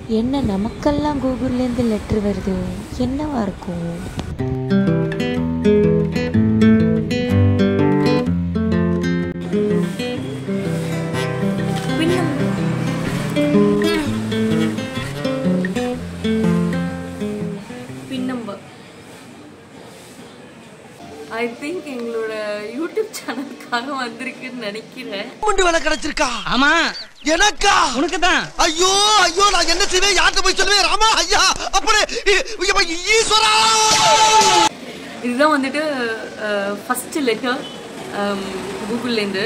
என்ன நமக்கெல்லாம் கூகுள்லேருந்து லெட்ரு வருது என்னவா இருக்கும் பின் நம்பர் ஐ திங்க் எங்களோட யூடியூப் சேனலுக்காக வந்திருக்குன்னு நினைக்கிறேன் முண்டு வேலை கிடைச்சிருக்கா ஆமா எனக்கா உனக்கு தான் ஐயோ ஐயோ நான் என்ன செய்வேன் யார்கிட்ட போய் சொல்லுவேன் ராமா ஐயா அப்படி ஈஸ்வரா இதுதான் வந்துட்டு ஃபஸ்ட்டு லெட்டர் கூகுள்லேருந்து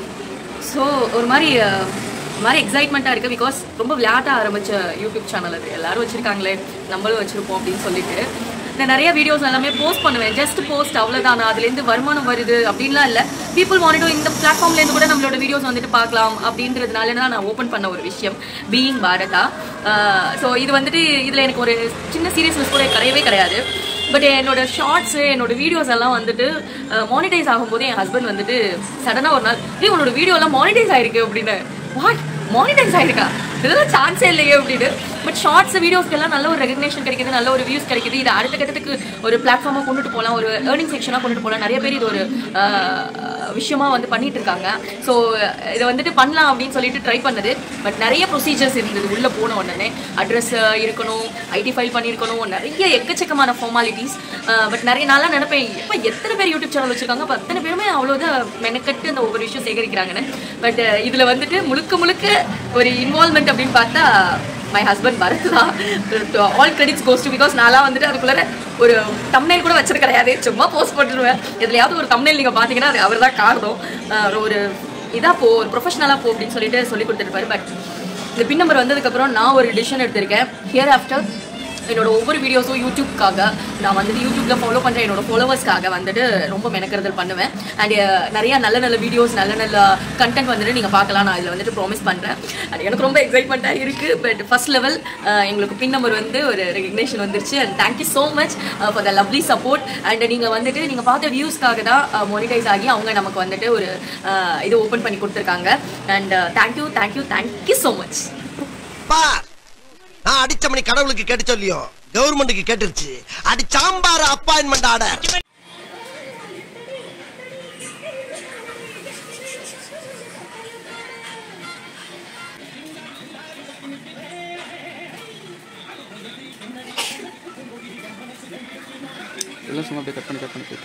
ஸோ ஒரு மாதிரி அஹ், ஒரு மாதிரி எக்ஸைட்மெண்ட்டாக இருக்குது பிகாஸ் ரொம்ப விளையாட்ட ஆரம்பித்த யூடியூப் சேனல் அது எல்லாரும் வச்சுருக்காங்களே நம்மளும் வச்சுருப்போம் அப்படின்னு சொல்லிட்டு நான் நிறைய வீடியோஸ் எல்லாமே போஸ்ட் பண்ணுவேன் ஜஸ்ட் போஸ்ட் அவ்வளோதானா அதுலேருந்து வருமானம் வருது அப்படின்லாம் இல்லை பீப்புள் வாண்டிட்டு இந்த பிளாட்ஃபார்ம்லேருந்து கூட நம்மளோட வீடியோஸ் வந்துட்டு பார்க்கலாம் அப்படின்றதுனால தான் நான் ஓப்பன் பண்ண ஒரு விஷயம் பீயிங் பாரதா ஸோ இது வந்துட்டு இதில் எனக்கு ஒரு சின்ன சீரியஸ்னஸ் கூட கிடையவே கிடையாது பட் என்னோட ஷார்ட்ஸ் என்னோட வீடியோஸ் எல்லாம் வந்துட்டு மானிடைஸ் ஆகும்போது என் ஹஸ்பண்ட் வந்துட்டு சடனாக ஒரு நாள் ஏய் உன்னோட வீடியோ எல்லாம் மானிடைஸ் ஆயிருக்கு அப்படின்னு வாட் மானிடைஸ் ஆயிருக்கா இதெல்லாம் சான்ஸே இல்லையே அப்படின்னு பட் ஷார்ட்ஸ் வீடியோஸ்க்கெல்லாம் நல்ல ஒரு ரெகக்னேஷன் கிடைக்குது நல்ல ஒரு வியூஸ் கிடைக்குது இது அடுத்த கட்டத்துக்கு ஒரு பிளாட்ஃபார்மாக கொண்டுட்டு போகலாம் ஒரு ஏர்னிங் செக்ஷனாக கொண்டுட்டு போகலாம் நிறைய பேர் இது ஒரு அஹ், விஷயமா வந்து பண்ணிட்டு இருக்காங்க ஸோ இதை வந்துட்டு பண்ணலாம் அப்படின்னு சொல்லிட்டு ட்ரை பண்ணது பட் நிறைய ப்ரொசீஜர்ஸ் இருந்தது உள்ளே போன உடனே அட்ரஸ் இருக்கணும் ஐடி ஃபைல் பண்ணியிருக்கணும் நிறைய எக்கச்சக்கமான ஃபார்மாலிட்டிஸ் பட் நிறைய நாளாக நினைப்பேன் இப்போ எத்தனை பேர் யூடியூப் சேனல் வச்சிருக்காங்க அப்போ அத்தனை பேருமே அவ்வளோதான் மெனக்கட்டு அந்த ஒவ்வொரு விஷயம் சேகரிக்கிறாங்கன்னு பட் இதில் வந்துட்டு முழுக்க முழுக்க ஒரு இன்வால்மெண்ட் அப்படின்னு பார்த்தா மை ஹஸ்பண்ட் பரத் தான் all credits goes to because நான்லாம் வந்துட்டு அதுக்குள்ளே ஒரு தம்னைல் கூட வச்சது கிடையாது சும்மா போஸ்ட் பண்ணிடுவேன் எதுலையாவது ஒரு தம்னைல் நீங்கள் பார்த்தீங்கன்னா அது அவர் தான் காரணம் அஹ் ஒரு இதாக போ ஒரு ப்ரொஃபஷனலாக போ அப்படின்னு சொல்லிட்டு சொல்லி கொடுத்துருப்பாரு பட் இந்த பின் நம்பர் வந்ததுக்கப்புறம் நான் ஒரு டிசிஷன் எடுத்திருக்கேன் ஹியர் ஆஃப்டர் என்னோட ஒவ்வொரு வீடியோஸும் யூடியூப்காக நான் வந்துட்டு யூடியூப்ல ஃபாலோ பண்ற என்னோட ஃபாலோவர்ஸ்க்காக வந்துட்டு ரொம்ப மெனக்கெடுதல் பண்ணுவேன் அண்ட் நிறைய நல்ல நல்ல வீடியோஸ் நல்ல நல்ல கண்டென்ட் வந்துட்டு நீங்க பார்க்கலாம் நான் இதில் வந்துட்டு ப்ராமிஸ் பண்றேன் அண்ட் எனக்கு ரொம்ப எக்ஸைட்மெண்ட்டாக இருக்கு பட் ஃபர்ஸ்ட் லெவல் எங்களுக்கு பின் நம்பர் வந்து ஒரு ரெகக்னேஷன் வந்துருச்சு and thank you so much for the lovely support and நீங்க வந்துட்டு நீங்க பார்த்த வியூஸ்க்காக தான் மோனிடைஸ் ஆகி அவங்க நமக்கு வந்துட்டு ஒரு அஹ், இது ஓப்பன் பண்ணி கொடுத்துருக்காங்க and thank you thank you thank you so much பா நான் அடிச்ச மணி கடவுளுக்கு கேட்டு சொல்லியோ கவர்மெண்ட்டுக்கு கேட்டுருச்சு அடி சாம்பார் அப்பாயின்மெண்ட் ஆர்டர் எல்லாம் சும்மா அப்படியே கட் பண்ணி கட் பண்ணி போயிட்டு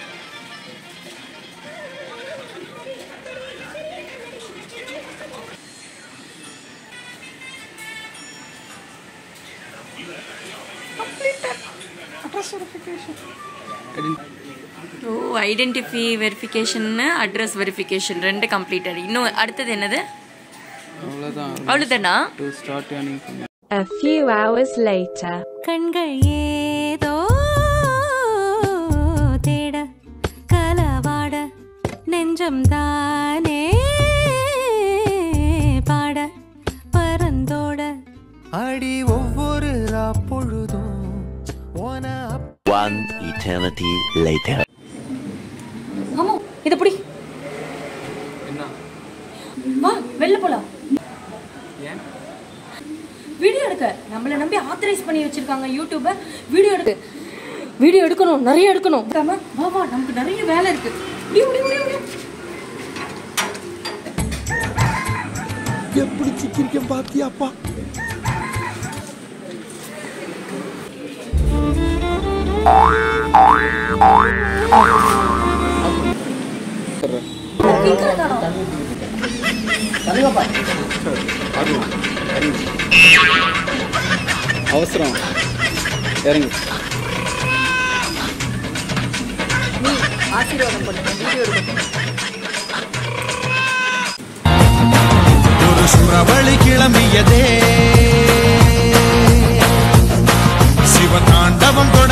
ஓ ஐடென்டிஃபை வெரிஃபிகேஷன் அட்ரஸ் வெரிஃபிகேஷன் ரெண்டு கம்ப்ளீட்டட் இன்னும் அடுத்தது என்னது அவ்வளோதான் அவ்வளோதானா டு ஸ்டார்ட் ஏர்னிங் பண்ணி A few hours later. கண்கள் ஏதோ தேட கலவாட நெஞ்சம் தானே பாட பரந்தோட அடி ஒவ்வொரு பொழுதும் ஓன One eternity later. ஆமா இதை பிடி என்ன வா வெளில போலாம் ஏன் வீடியோ எடுக்க நம்மள நம்பி ஆத்தரைஸ் பண்ணி வச்சிருக்காங்க யூடியூப வீடியோ எடுக்க வீடியோ எடுக்கணும் நிறைய எடுக்கணும் ஆமா, வா வா நமக்கு நிறைய வேலை இருக்கு முடியும் முடியும் முடியும் முடியும் எப்படி சிக்கிருக்கேன் பாத்தியாப்பா அவசரம் இறங்கு ஆசீர்வாதம் பண்ணுங்க வீடியோ எடுக்கணும் ஒரு சுறவழி கிளம்பியதே சிவதாண்டவம்